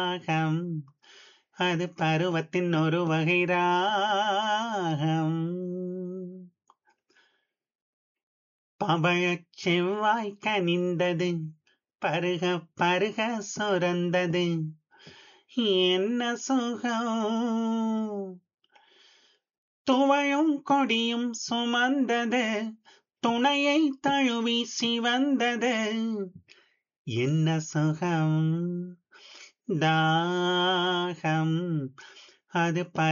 ராகம் அது பருவத்தின் ஒரு வகை ராகம் பவழச் செவ்வாய் கனிந்தது பருக பருக சுரந்தது என்ன சுகம் துவழும் கொடியும் சுமந்தது துணையை தழுவி சிவந்தது என்ன சுகம் தாகம் அது